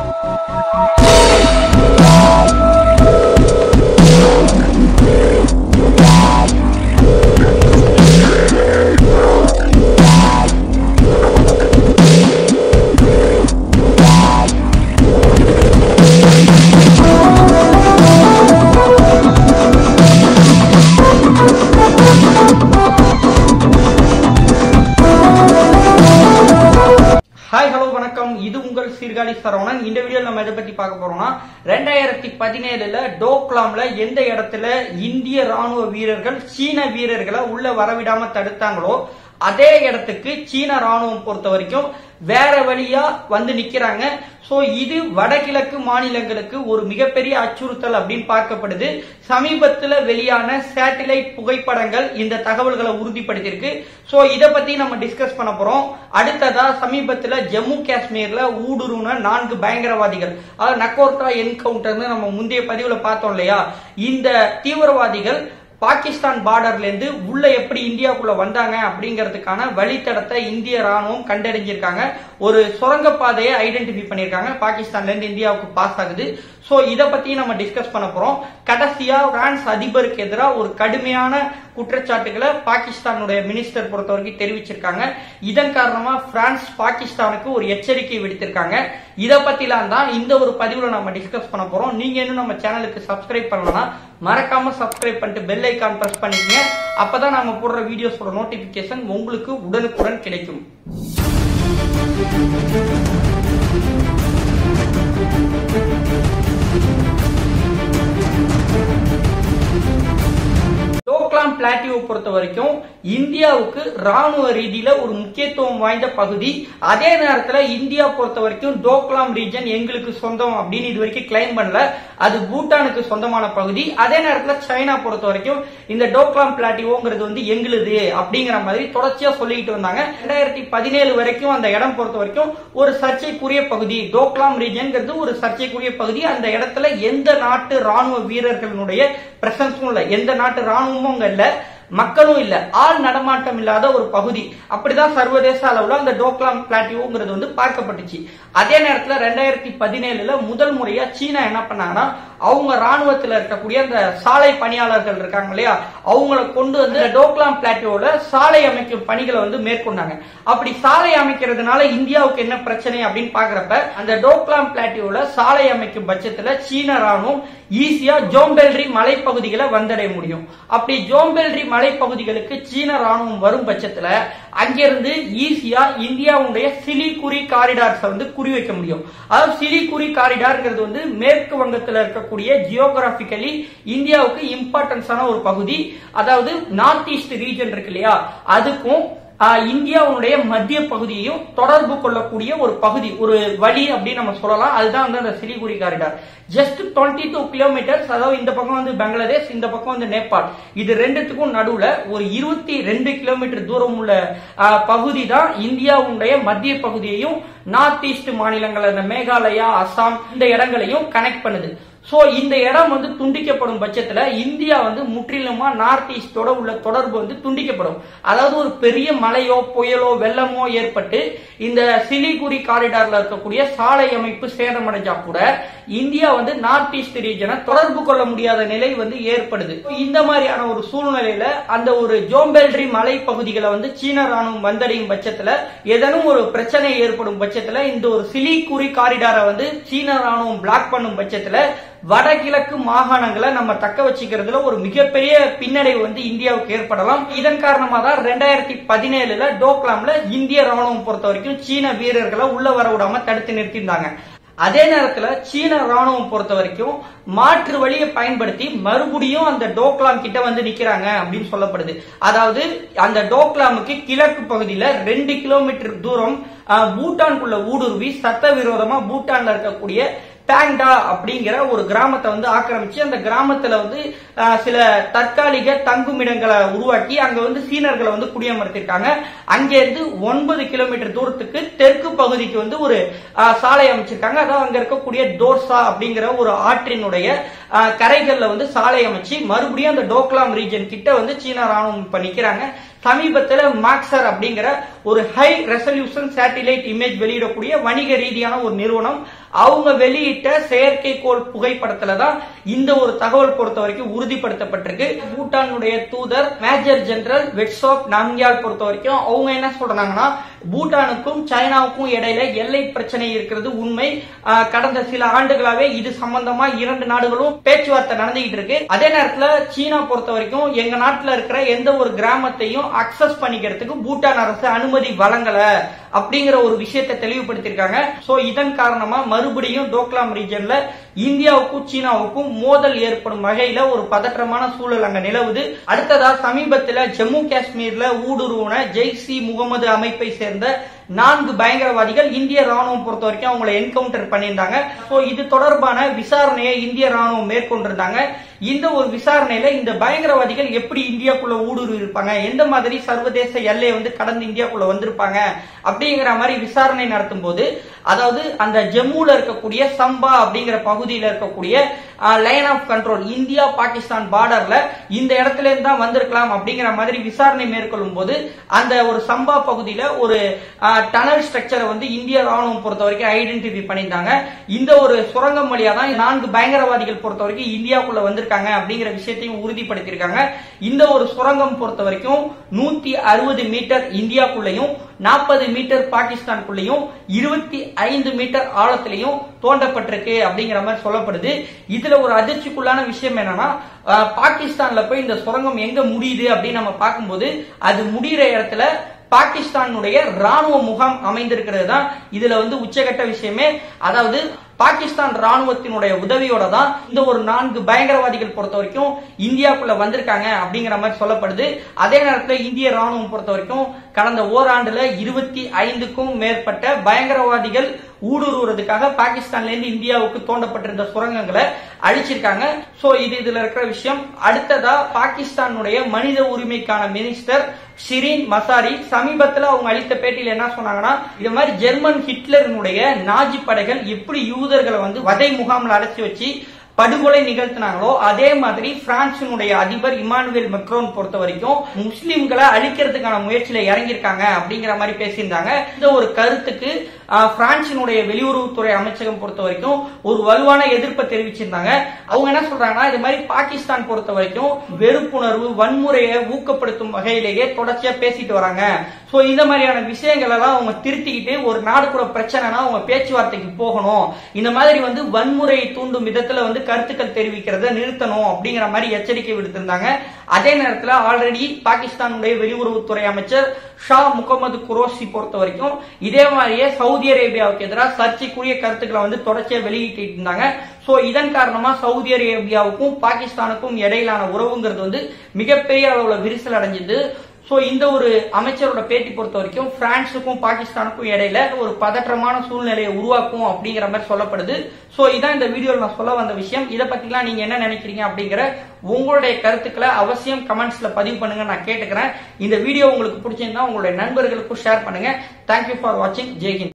hi hello வணக்கம் இது உங்கள் சீர்காழி சரவணன் இந்த வீடியோல நம்ம எதை பத்தி பார்க்க போறோம்னா ரெண்டாயிரத்தி பதினேழுல டோக்லாம்ல எந்த இடத்துல இந்திய ராணுவ வீரர்கள் சீன வீரர்களை உள்ள வரவிடாம தடுத்தாங்களோ அதே இடத்துக்கு சீன ராணுவம் பொறுத்த வரைக்கும் வேற வழியா வந்து நிக்கிறாங்க சோ இது வடகிழக்கு மாநிலங்களுக்கு ஒரு மிகப்பெரிய அச்சுறுத்தல் அப்படின்னு பார்க்கப்படுது சமீபத்துல வெளியான சேட்டலைட் புகைப்படங்கள் இந்த தகவல்களை உறுதிப்படுத்தியிருக்கு சோ இத பத்தி நம்ம டிஸ்கஸ் பண்ண போறோம் அடுத்ததா சமீபத்துல ஜம்மு காஷ்மீர்ல ஊடுருவன நான்கு பயங்கரவாதிகள் அதாவது நக்கோர்டா என்கவுண்டர்னு நம்ம முந்தைய பதிவுல பார்த்தோம் இல்லையா இந்த தீவிரவாதிகள் பாகிஸ்தான் பார்டர்ல இருந்து உள்ள எப்படி இந்தியாவுக்குள்ள வந்தாங்க அப்படிங்கிறதுக்கான வழித்தடத்தை இந்திய ராணுவம் கண்டறிஞ்சிருக்காங்க ஒரு சுரங்கப்பாதையை ஐடென்டிஃபை பண்ணிருக்காங்க பாகிஸ்தான்ல இருந்து இந்தியாவுக்கு பாஸ் ஆகுது சோ இத பத்தி நம்ம டிஸ்கஸ் பண்ண போறோம் கடைசியா பிரான்ஸ் அதிபருக்கு எதிராக ஒரு கடுமையான குற்றச்சாட்டுகளை பாகிஸ்தானுடைய மினிஸ்டர் பொறுத்த வரைக்கும் தெரிவிச்சிருக்காங்க இதன் காரணமா பிரான்ஸ் பாகிஸ்தானுக்கு ஒரு எச்சரிக்கை விடுத்திருக்காங்க இத பத்திலாம் தான் இந்த ஒரு பதிவுல நம்ம டிஸ்கஸ் பண்ண போறோம் நீங்க இன்னும் நம்ம சேனலுக்கு சப்ஸ்கிரைப் பண்ணலனா மறக்காம சப்ஸ்கிரைப் பண்ணிட்டு பெல் ஐக்கான் பிரஸ் பண்ணிக்கங்க அப்பதான் நாம போடுற வீடியோஸோட நோட்டிபிகேஷன் உங்களுக்கு உடனுக்குடன் கிடைக்கும் டோக்லாம் பிளாட்டியோ பொறுத்த வரைக்கும் இந்தியாவுக்கு ராணுவ ரீதியில ஒரு முக்கியத்துவம் வாய்ந்த பகுதி அதே நேரத்துல இந்தியா பொறுத்த வரைக்கும் டோக்லாம் ரீஜன் எங்களுக்கு சொந்தம் அப்படின்னு இது வரைக்கும் கிளைம் பண்ணல அது பூட்டானுக்கு சொந்தமான பகுதி அதே நேரத்துல சைனா பொறுத்த வரைக்கும் இந்த டோக்லாம் பிளாட்டியோங்கிறது வந்து எங்களுது அப்படிங்கிற மாதிரி தொடர்ச்சியா சொல்லிட்டு வந்தாங்க ரெண்டாயிரத்தி பதினேழு வரைக்கும் அந்த இடம் பொறுத்த வரைக்கும் ஒரு சர்ச்சைக்குரிய பகுதி டோக்லாம் ரீஜன்ங்கிறது ஒரு சர்ச்சைக்குரிய பகுதி அந்த இடத்துல எந்த நாட்டு ராணுவ வீரர்களுடைய பிரசன்ஸும் இல்ல எந்த நாட்டு ராணுவமும் அங்க இல்ல மக்களும் இல்ல ஆள் நடமாட்டம் இல்லாத ஒரு பகுதி அப்படிதான் சர்வதேச அளவுல அந்த டோக்லாம் பிளாட்டியோங்கிறது வந்து பார்க்கப்பட்டுச்சு அதே நேரத்துல ரெண்டாயிரத்தி பதினேழுல முதல் முறையா சீனா என்ன பண்ணாங்கன்னா அவங்க ராணுவத்துல இருக்கக்கூடிய அந்த சாலை பணியாளர்கள் இருக்காங்க இல்லையா அவங்கள கொண்டு வந்து டோக்லாம் பிளாட்டியோட சாலை அமைக்கும் பணிகளை வந்து மேற்கொண்டாங்க அப்படி சாலை அமைக்கிறதுனால இந்தியாவுக்கு என்ன பிரச்சனை அப்படின்னு பாக்குறப்ப அந்த டோக்லாம் பிளாட்டியோல சாலை அமைக்கும் பட்சத்துல சீன ராணுவம் ஈஸியா ஜோம்பெல்ரி மலைப்பகுதிகளை வந்தடைய முடியும் அப்படி ஜோம்பெல்ரி மலைப்பகுதிகளுக்கு சீன ராணுவம் வரும் பட்சத்துல அங்கிருந்து ஈஸியா இந்தியாவுடைய சிலிகுரி காரிடார்ஸ் வந்து குறி வைக்க முடியும் அதாவது சிலிகுரி காரிடார்ங்கிறது வந்து மேற்கு வங்கத்துல இருக்கக்கூடிய ஜியோகிராபிக்கலி இந்தியாவுக்கு இம்பார்ட்டன்ஸான ஒரு பகுதி அதாவது நார்த் ஈஸ்ட் ரீஜன் இருக்கு இல்லையா அதுக்கும் ஆஹ், இந்தியாவுடைய மத்திய பகுதியையும் தொடர்பு கொள்ளக்கூடிய ஒரு பகுதி ஒரு வழி அப்படின்னு நம்ம சொல்லலாம் அதுதான் வந்து அந்த Siliguri corridor just twenty two kilometers அதாவது இந்த பக்கம் வந்து பங்களாதேஷ் இந்த பக்கம் வந்து நேபாள் இது ரெண்டுத்துக்கும் நடுவுல ஒரு இருபத்தி ரெண்டு கிலோமீட்டர் தூரம் உள்ள ஆஹ், பகுதி தான் இந்தியாவுடைய மத்திய பகுதியையும் நார்த் ஈஸ்ட் மாநிலங்கள் அந்த மேகாலயா அசாம் இந்த இடங்களையும் கனெக்ட் பண்ணுது சோ இந்த இடம் வந்து துண்டிக்கப்படும் பட்சத்துல இந்தியா வந்து முற்றிலுமா நார்த் ஈஸ்டோட உள்ள தொடர்பு வந்து துண்டிக்கப்படும் அதாவது ஒரு பெரிய மழையோ புயலோ வெள்ளமோ ஏற்பட்டு இந்த சிலிகுரி காரிடார்ல இருக்கக்கூடிய சாலை அமைப்பு சேதமடைஞ்சா கூட இந்தியா வந்து நார்த் ஈஸ்ட் ரீஜனை தொடர்பு கொள்ள முடியாத நிலை வந்து ஏற்படுது இந்த மாதிரியான ஒரு சூழ்நிலையில அந்த ஒரு ஜோம்பெல்ரி மலை பகுதிகளை வந்து சீன ராணுவம் வந்தடையும் பட்சத்துல ஏதேனும் ஒரு பிரச்சனை ஏற்படும் பட்சத்துல இந்த ஒரு சிலிகுரி காரிடாரை வந்து சீன ராணுவம் பிளாக் பண்ணும் பட்சத்துல வடகிழக்கு மாகாணங்களை நம்ம தக்க வச்சுக்கிறதுல ஒரு மிகப்பெரிய பின்னடைவு வந்து இந்தியாவுக்கு ஏற்படலாம் இதன் காரணமா தான் ரெண்டாயிரத்தி பதினேழுல டோக்லாம்ல இந்திய ராணுவம் பொறுத்த வரைக்கும் சீன வீரர்களை உள்ள வர விடாம தடுத்து நிறுத்தியிருந்தாங்க அதே நேரத்துல சீன ராணுவம் பொறுத்த வரைக்கும் மாற்று வழியை பயன்படுத்தி மறுபடியும் அந்த டோக்லாம் கிட்ட வந்து நிக்கிறாங்க அப்படின்னு சொல்லப்படுது அதாவது அந்த டோக்லாமுக்கு கிழக்கு பகுதியில ரெண்டு கிலோமீட்டர் தூரம் அஹ், பூட்டானுக்குள்ள ஊடுருவி சட்டவிரோதமா பூட்டான்ல இருக்கக்கூடிய பேங்டா அப்படிங்கிற ஒரு கிராமத்தை வந்து ஆக்கிரமிச்சு அந்த கிராமத்துல வந்து அஹ், சில தற்காலிக தங்குமிடங்களை உருவாக்கி அங்க வந்து சீனர்களை வந்து குடியமர்த்திருக்காங்க அங்கே இருந்து ஒன்பது கிலோமீட்டர் தூரத்துக்கு தெற்கு பகுதிக்கு வந்து ஒரு அஹ், சாலை அமைச்சிருக்காங்க அதாவது அங்க இருக்கக்கூடிய டோர்சா அப்படிங்கிற ஒரு ஆற்றினுடைய அஹ், கரைகள்ல வந்து சாலை அமைச்சு மறுபடியும் அந்த டோக்லாம் ரீஜன் கிட்ட வந்து சீன ராணுவம் இப்ப நிக்கிறாங்க சமீபத்துல மாக்சர் அப்படிங்கிற ஒரு ஹை ரெசல்யூஷன் சேட்டிலைட் இமேஜ் வெளியிடக்கூடிய வணிக ரீதியான ஒரு நிறுவனம் அவங்க வெளியிட்ட செயற்கைக்கோள் புகைப்படத்துல தான் இந்த ஒரு தகவல் பொறுத்த வரைக்கும் உறுதிப்படுத்தப்பட்டிருக்கு பூட்டானுடைய தூதர் மேஜர் ஜெனரல் வெட்ஸாப் நாம்கியால் பொறுத்த வரைக்கும் அவங்க என்ன சொல்றாங்கன்னா பூட்டானுக்கும் சைனாவுக்கும் இடையில எல்லை பிரச்சனை இருக்கிறது உண்மை ஆஹ் கடந்த சில ஆண்டுகளாவே இது சம்பந்தமா இரண்டு நாடுகளும் பேச்சுவார்த்தை நடந்துகிட்டு இருக்கு அதே நேரத்துல சீனா பொறுத்த வரைக்கும் எங்க நாட்டுல இருக்கிற எந்த ஒரு கிராமத்தையும் அக்சஸ் பண்ணிக்கிறதுக்கு பூட்டான் அரசு அனுமதி வழங்கல அப்படிங்கிற ஒரு விஷயத்தை தெளிவுபடுத்தியிருக்காங்க சோ இதன் காரணமா மறுபடியும் டோக்லாம் ரீஜன்ல இந்தியாவுக்கும் சீனாவுக்கும் மோதல் ஏற்படும் வகையில ஒரு பதற்றமான சூழல் அங்க நிலவுது அடுத்ததா சமீபத்துல ஜம்மு காஷ்மீர்ல ஊடுருவன ஜெய்சி முகமது அமைப்பை சேர்ந்த நான்கு பயங்கரவாதிகள் இந்திய ராணுவம் பொறுத்த வரைக்கும் அவங்களை என்கவுண்டர் பண்ணியிருந்தாங்க சோ இது தொடர்பான விசாரணையை இந்திய ராணுவம் மேற்கொண்டிருந்தாங்க இந்த ஒரு விசாரணையில இந்த பயங்கரவாதிகள் எப்படி இந்தியாக்குள்ள ஊடுருவி இருப்பாங்க எந்த மாதிரி சர்வதேச எல்லையை வந்து கடந்து இந்தியாக்குள்ள வந்திருப்பாங்க அப்படிங்கிற மாதிரி விசாரணை நடத்தும் போது அதாவது அந்த ஜம்முல இருக்கக்கூடிய சம்பா அப்படிங்கிற பகுதியில் இருக்கக்கூடிய line of control India Pakistan பார்டர்ல இந்த இடத்துல இருந்து தான் வந்திருக்கலாம் அப்படிங்கிற மாதிரி விசாரணை மேற்கொள்ளும் போது அந்த ஒரு சம்பா பகுதியில ஒரு டனல் ஸ்ட்ரக்சரை வந்து இந்திய ராணுவம் பொறுத்த வரைக்கும் ஐடென்டிஃபை பண்ணியிருந்தாங்க இந்த ஒரு சுரங்கம் வழியா தான் நான்கு பயங்கரவாதிகள் பொறுத்த வரைக்கும் இந்தியாவுக்குள்ள வந்திருக்காங்க அப்படிங்கிற விஷயத்தையும் உறுதிப்படுத்தியிருக்காங்க இந்த ஒரு சுரங்கம் பொறுத்த வரைக்கும் நூத்தி அறுபது மீட்டர் இந்தியாக்குள்ளேயும் நாற்பது மீட்டர் பாகிஸ்தானுக்குள்ளேயும் இருபத்தி ஐந்து மீட்டர் ஆழத்திலையும் தோண்டப்பட்டிருக்கு அப்படிங்கிற மாதிரி சொல்லப்படுது இதுல ஒரு அதிர்ச்சிக்குள்ளான விஷயம் என்னன்னா அஹ், பாகிஸ்தான்ல போய் இந்த சுரங்கம் எங்க முடியுது அப்படின்னு நம்ம பார்க்கும்போது அது முடிகிற இடத்துல பாகிஸ்தானுடைய ராணுவ முகாம் அமைந்திருக்கிறது தான் இதுல வந்து உச்சகட்ட விஷயமே அதாவது பாகிஸ்தான் ராணுவத்தினுடைய உதவியோட தான் இந்த ஒரு நான்கு பயங்கரவாதிகள் பொறுத்த வரைக்கும் இந்தியாக்குள்ள வந்திருக்காங்க அப்படிங்கிற மாதிரி சொல்லப்படுது அதே நேரத்தில் இந்திய ராணுவம் பொறுத்த வரைக்கும் கடந்த ஓராண்டுல இருபத்தி ஐந்துக்கும் மேற்பட்ட பயங்கரவாதிகள் ஊடுருவுறதுக்காக பாகிஸ்தான்ல இருந்து இந்தியாவுக்கு தோண்டப்பட்டிருந்த சுரங்கங்களை அழிச்சிருக்காங்க சோ இது இதுல இருக்கிற விஷயம் அடுத்ததா பாகிஸ்தானுடைய மனித உரிமைக்கான மினிஸ்டர் ஷிரீன் மசாரி சமீபத்துல அவங்க அளித்த பேட்டியில என்ன சொன்னாங்கன்னா இது மாதிரி ஜெர்மன் ஹிட்லரினுடைய நாஜி படைகள் எப்படி யூதர்களை வந்து வதை முகாம்ல அடைச்சி வச்சு படுகொலை நிகழ்த்தினாங்களோ அதே மாதிரி பிரான்சினுடைய அதிபர் இமானுவேல் மெக்ரோன் பொறுத்த வரைக்கும் முஸ்லிம்களை அழிக்கிறதுக்கான முயற்சியில இறங்கியிருக்காங்க அப்படிங்கிற மாதிரி பேசியிருந்தாங்க இந்த ஒரு கருத்துக்கு ஆஹ், பிரான்சினுடைய வெளியுறவுத்துறை அமைச்சகம் பொறுத்த வரைக்கும் ஒரு வலுவான எதிர்ப்பை தெரிவிச்சிருந்தாங்க அவங்க என்ன சொல்றாங்கன்னா இது மாதிரி பாகிஸ்தான் பொறுத்த வரைக்கும் வெறுப்புணர்வு வன்முறையை ஊக்கப்படுத்தும் வகையிலேயே தொடர்ச்சியா பேசிட்டு வராங்க சோ இந்த மாதிரியான விஷயங்கள் எல்லாம் அவங்க திருத்திக்கிட்டு ஒரு நாடு கூட பிரச்சனைனா அவங்க பேச்சுவார்த்தைக்கு போகணும் இந்த மாதிரி வந்து வன்முறையை தூண்டும் விதத்துல வந்து கருத்துக்கள் தெரிவிக்கிறத நிறுத்தணும் அப்படிங்கிற மாதிரி எச்சரிக்கை விடுத்திருந்தாங்க அதே நேரத்துல ஆல்ரெடி பாகிஸ்தானுடைய வெளியுறவுத்துறை அமைச்சர் ஷா முகமது குரோசி பொறுத்த வரைக்கும் இதே மாதிரியே சவுதி அரேபியாவுக்கு எதிராக சர்ச்சைக்குரிய கருத்துக்களை வந்து தொடர்ச்சியா வெளியிட்டு இருந்தாங்க சோ இதன் காரணமா சவுதி அரேபியாவுக்கும் பாகிஸ்தானுக்கும் இடையிலான உறவுங்கிறது வந்து மிகப்பெரிய அளவுல விரிசல் அடைஞ்சது சோ இந்த ஒரு அமைச்சரோட பேட்டி பொறுத்த வரைக்கும் பிரான்ஸுக்கும் பாகிஸ்தானுக்கும் இடையில ஒரு பதற்றமான சூழ்நிலையை உருவாக்கும் அப்படிங்கிற மாதிரி சொல்லப்படுது சோ இதான் இந்த வீடியோல நான் சொல்ல வந்த விஷயம் இதை பத்திலாம் நீங்க என்ன நினைக்கிறீங்க அப்படிங்கிற உங்களுடைய கருத்துக்களை அவசியம் கமெண்ட்ஸ்ல பதிவு பண்ணுங்க நான் கேட்டுக்கிறேன் இந்த வீடியோ உங்களுக்கு பிடிச்சிருந்தா உங்களுடைய நண்பர்களுக்கும் ஷேர் பண்ணுங்க தேங்க்யூ ஃபார் வாட்சிங் ஜெய்ஹிந்த்